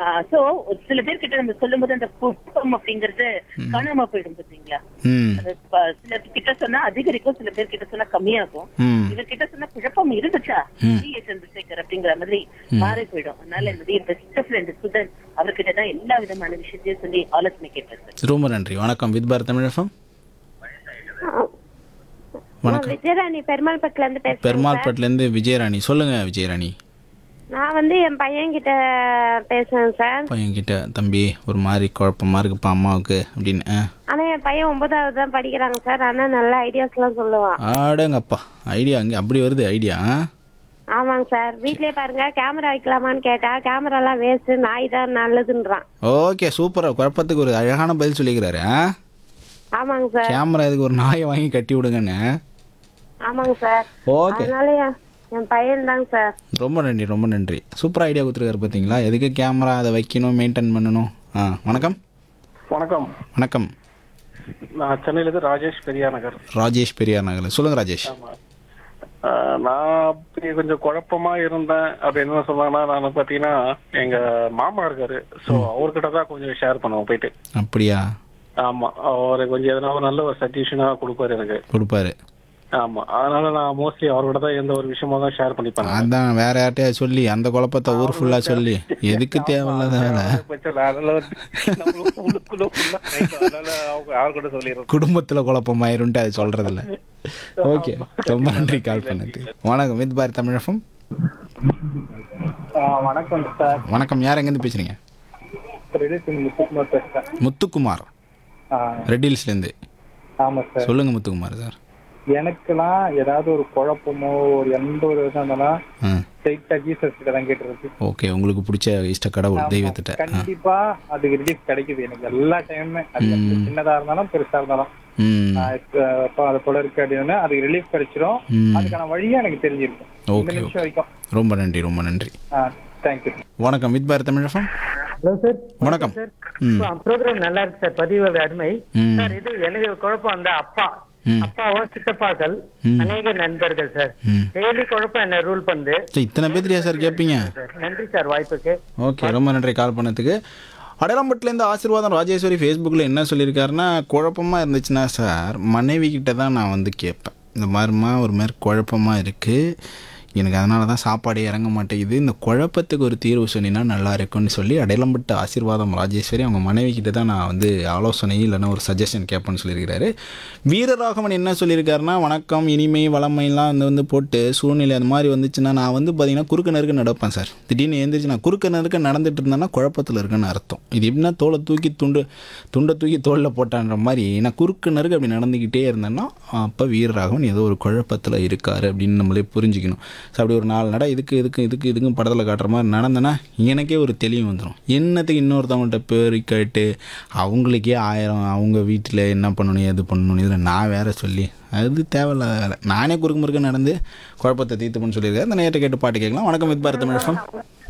So சில பேர் கிட்ட நம்ம சொல்லும் போது அந்த குப்பம் அப்படிங்கறது காணாம போயிடும் பாத்தீங்களா ம் அது ப- சில கிட்ட சொன்னா அதிகரிக்கும் சில பேர் கிட்ட சொன்னா கம்மியாகும் ம் இவர்கிட்ட சொன்னா குழப்பம் இருந்துச்சா டி எஸ் சந்திரசேகர் அப்படிங்கிற மாதிரி மாறி போயிடும் அதனால என்னுடைய பெஸ்ட் ஃப்ரெண்ட் சுதன் அவர்கிட்ட தான் எல்லா விதமான விஷயத்தையும் சொல்லி ஆலோசனை கேட்டேன் சார் ரொம்ப நன்றி வணக்கம் வித் பாரத் தமிழ் எஃப்எம் வணக்கம் விஜயராணி பெருமாள்பட்டுல இருந்து பேசுறேன் பெருமாள்பட்டிலேருந்து விஜயராணி சொல்லுங்க விஜயராணி நான் வந்து என் பையன் கிட்ட பேசுறேன் சார் பையன்கிட்ட தம்பி ஒரு மாதிரி குழப்பமா இருக்குப்பா அம்மாவுக்கு அப்படின்னு ஆ. ஆனா என் பையன் ஒன்பதாவது தான் படிக்கிறாங்க சார் ஆனா நல்ல ஐடியாஸ் எல்லாம் சொல்லுவான் ஆடங்கப்பா ஐடியா அங்கே அப்படி வருது ஐடியா ஆமாங்க சார் வீட்லயே பாருங்க கேமரா வைக்கலாமான்னு கேட்டா கேமரா எல்லாம் வேஸ்ட் நாய் தான் நல்லதுன்றான் ஓகே சூப்பராக குழப்பத்துக்கு ஒரு அழகான பதில் சொல்லிக்கிறாரு ஆ ஆமாங்க சார் கேமரா இதுக்கு ஒரு நாயை வாங்கி கட்டி விடுங்கன்னு ஆமாங்க சார் ஓகே அதனால என்- என் பையன் தாங்க சார் ரொம்ப நன்றி ரொம்ப நன்றி சூப்பர் ஐடியா கொடுத்துருக்காரு பார்த்தீங்களா எதுக்கு கேமரா அதை வைக்கணும் மெயின்டைன் பண்ணணும் ஆ வணக்கம் வணக்கம் வணக்கம் நான் சென்னையிலேருந்து ராஜேஷ் பெரியார் நகர் ராஜேஷ் பெரியார் நகர் சொல்லுங்க ராஜேஷ் ஆஹ் நான் அப்படி கொஞ்சம் குழப்பமா இருந்தேன் அப்படி என்ன சொன்னாங்கன்னா நான் பாத்தீங்கன்னா எங்க மாமா இருக்காரு சோ அவர்கிட்ட தான் கொஞ்சம் ஷேர் பண்ணுவோம் போயிட்டு அப்படியா ஆமா அவரு கொஞ்சம் எதனா ஒரு நல்ல ஒரு சஜஷனா கொடுப்பாரு எனக்கு கொடுப்பாரு ஆமா அதனால நான் மோஸ்ட்லி அவர்கிட்ட தான் எந்த ஒரு விஷயமா தான் ஷேர் பண்ணிப்பேன் அதான் வேற யார்ட்டையா சொல்லி அந்த குழப்பத்தை ஊர் ஃபுல்லா சொல்லி எதுக்கு தேவையில்லாத வேலை யாருக்கிட்ட சொல்லிடுறோம் குடும்பத்துல குழப்பமாயிருன்ட்டு அது சொல்றதில்ல ஓகே ரொம்ப நன்றி கால் பண்ணது வணக்கம் வித் பார் தமிழகம் வணக்கம் சார் வணக்கம் யார் எங்கேருந்து பேசுறீங்க முத்துக்குமார் பேசுறேன் முத்துக்குமார் ரெட் ஹில்ஸ்லேருந்து ஆமா சார் சொல்லுங்க முத்துக்குமார் சார் எனக்குலாம் ஏதாவது ஒரு குழப்பமோ ஒரு எந்த ஒரு இதா இருந்தாலும் ஆ ஸ்ட்ரைட்டா ஜீசஸ் கிட்ட தான் கேட்டுருக்கு ஓகே உங்களுக்கு பிடிச்ச இஷ்ட கடவுள் தெய்வத்திட்ட ஆ கண்டிப்பா அதுக்கு ரிலீஃப் கிடைக்குது எனக்கு எல்லா டைமுமே அது எப்படி சின்னதா இருந்தாலும் பெருசா இருந்தாலும் ம் நான் இப்ப அப்ப அது போல இருக்கு அப்படின்னா அதுக்கு ரிலீஃப் கிடைச்சிரும் ம். அதுக்கான வழியா எனக்கு தெரிஞ்சிருக்கும் இந்த ஓகே நிமிஷம் வரைக்கும் ரொம்ப நன்றி ரொம்ப நன்றி தேங்க்யூ வணக்கம் வித் பார் தமிழகம் ஹலோ சார் வணக்கம் ம் ப்ரோக்ராம் நல்லா இருக்கு சார் பதிவுகள் அருமை ம் சார் இது எனக்கு ஒரு குழப்பம் அந்த அப்பா ம். அப்பாவோ சித்தப்பாக்கள் ம். அநேக நண்பர்கள் சார் ம் டெய்லி குழப்பம் என்ன ரூல் பண்ணுது சரி, இத்தனை பேர்த்தியா சார் கேட்பீங்க சார் நன்றி சார் வாய்ப்புக்கு ஓகே ரொம்ப நன்றி கால் பண்ணதுக்கு அடையாளம்பட்டிலேருந்து ஆசீர்வாதம் ராஜேஸ்வரி ஃபேஸ்புக்கில் என்ன சொல்லியிருக்காருன்னா குழப்பமாக இருந்துச்சுன்னா சார் மனைவி கிட்ட தான் நான் வந்து கேட்பேன் இந்த மாதிரிமா ஒரு மாதிரி குழப்பமாக இருக்குது எனக்கு அதனால தான் சாப்பாடே இறங்க மாட்டேங்குது இந்த குழப்பத்துக்கு ஒரு தீர்வு சொன்னீங்கன்னா நல்லா இருக்கும்னு சொல்லி அடையாளம்பட்டு ஆசீர்வாதம் ராஜேஸ்வரி அவங்க மனைவி கிட்ட தான் நான் வந்து ஆலோசனை இல்லைன்னா ஒரு சஜஷன் கேட்பேன்னு சொல்லியிருக்கிறாரு வீரராகவன் என்ன சொல்லியிருக்காருன்னா வணக்கம் இனிமை வளமைலாம் வந்து வந்து போட்டு சூழ்நிலை அந்த மாதிரி வந்துச்சுன்னா நான் வந்து பார்த்தீங்கன்னா குறுக்க நெருக்க நடப்பேன் சார் திடீர்னு எழுந்திரிச்சு நான் குறுக்க நெருக்க நடந்துட்டு இருந்தேன்னா குழப்பத்தில் இருக்குன்னு அர்த்தம் இது எப்படின்னா தோலை தூக்கி துண்டு துண்டை தூக்கி தோளில் போட்டான்ற மாதிரி நான் குறுக்க நெருக்க அப்படி நடந்துக்கிட்டே இருந்தேன்னா அப்போ வீரராகவன் ஏதோ ஒரு குழப்பத்தில் இருக்காரு அப்படின்னு நம்மளே புரிஞ்சுக்கணும் ஸோ அப்படி ஒரு நாலு நட இதுக்கு இதுக்கு இதுக்கு இதுக்கும் படத்தில் காட்டுற மாதிரி நடந்தேன்னா எனக்கே ஒரு தெளிவு வந்துடும் என்னத்துக்கு இன்னொருத்தவங்கள்ட்ட பேர் கேட்டு அவங்களுக்கே ஆயிரம் அவங்க வீட்டில் என்ன பண்ணணும் எது பண்ணணும் இதில் நான் வேற சொல்லி அது தேவையில்லாத வேலை நானே குறுக்கு முறுக்க நடந்து குழப்பத்தை தீர்த்துப்பேன்னு சொல்லியிருக்கேன் அந்த நேரத்தை கேட்டு பாட்டு கேட்கலாம் வணக்கம் வித் பாரத் தமிழகம்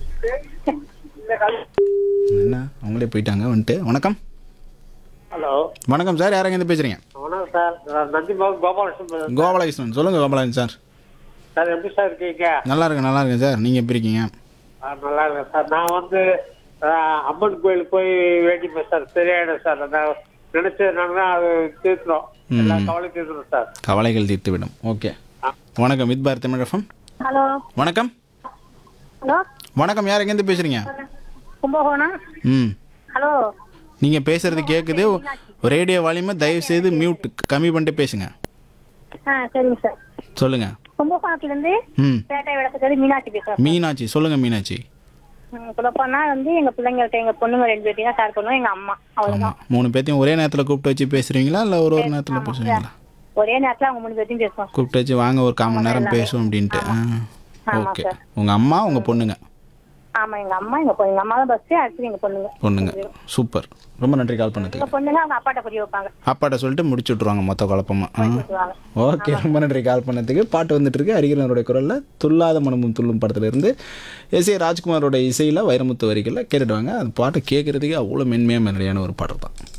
என்ன அவங்களே போயிட்டாங்க வந்துட்டு வணக்கம் ஹலோ வணக்கம் சார் யார் எங்கேருந்து பேசுகிறீங்க வணக்கம் சார் நான் நந்திபாபு கோபாலகிருஷ்ணன் பேசுறேன். கோபாலகிருஷ்ணன் சொல்லுங்கள் கோபாலகிருஷ்ணன் சார் சார் எப்படி சார் இருக்கீங்க நல்லா இருக்கேன் நல்லா இருக்கேன் சார் நீங்கள் எப்படி இருக்கீங்க ஆ, நல்லா இருக்கேன் சார் நான் வந்து ஆ, அம்மன் கோயிலுக்கு போய் வேண்டிப்பேன் சார் சரியாயிடும் சார் நான் நினைச்சது நாங்கள் அது தீர்த்துறோம் எல்லா கவலையும் தீர்த்துறோம் சார் கவலைகள் தீர்த்து விடும் ஓகே வணக்கம் வித் பாரத் தமிழகம் ஹலோ வணக்கம் ஹலோ வணக்கம் யார் எங்கேருந்து பேசுகிறீங்க கும்பகோணம் ம் ஹலோ நீங்கள் பேசுறது கேட்குது ரேடியோ வால்யூமை தயவு செய்து மியூட் கம்மி பண்ணிட்டு பேசுங்க ஆ சரிங்க சார் சொல்லுங்கள் கும்பகோணத்துல இருந்து ம் பேட்டை விளக்கத்துல மீனாட்சி பேசுறேன் மீனாட்சி சொல்லுங்கள் மீனாட்சி குழப்பம்னா வந்து எங்க பிள்ளைங்கள்ட்ட எங்க பொண்ணுங்க ரெண்டு பேர்த்தையும் தான் ஷேர் பண்ணுவோம் எங்க அம்மா அவ்வளவுதான் ஆமாம் மூணு பேர்த்தையும் ஒரே நேரத்தில் கூப்பிட்டு வச்சு பேசுகிறீங்களா இல்லை ஒரு ஒரு நேரத்தில் பேசுவீங்களா ஒரே நேரத்துல அவங்க மூணு பேர்த்தையும் பேசுவோம் கூப்பிட்டு வச்சு வாங்க ஒரு கால் மணி நேரம் பேசுவோம் அப்படின்ட்டு ஆ ஓகே உங்கள் அம்மா உங்கள் பொண்ணுங்க ஆமா எங்க அம்மா எங்க பொண்ணு எங்க அம்மா தான் பஸ் அடுத்து எங்க பொண்ணுங்க பொண்ணுங்க சூப்பர் ரொம்ப நன்றி கால் பண்ணதுக்கு எங்க பொண்ணுங்க அவங்க அப்பாட்ட புரிய வைப்பாங்க அப்பாட்ட சொல்லிட்டு முடிச்சு விட்ருவாங்க மொத்த குழப்பமா ஆ சொல்லுவாங்க ஓகே ரொம்ப நன்றி கால் பண்ணதுக்கு பாட்டு வந்துட்டு இருக்கு அரிகிறனருடைய குரலில் துல்லாத மனமும் துள்ளும் படத்துல இருந்து எஸ் ஏ ராஜ்குமாரோட இசையில் வைரமுத்து வரிகளில் கேட்டுடுவாங்க அந்த பாட்டை கேட்குறதுக்கு அவ்வளோ மென்மையாக மென்மையான ஒரு பாடல் தான்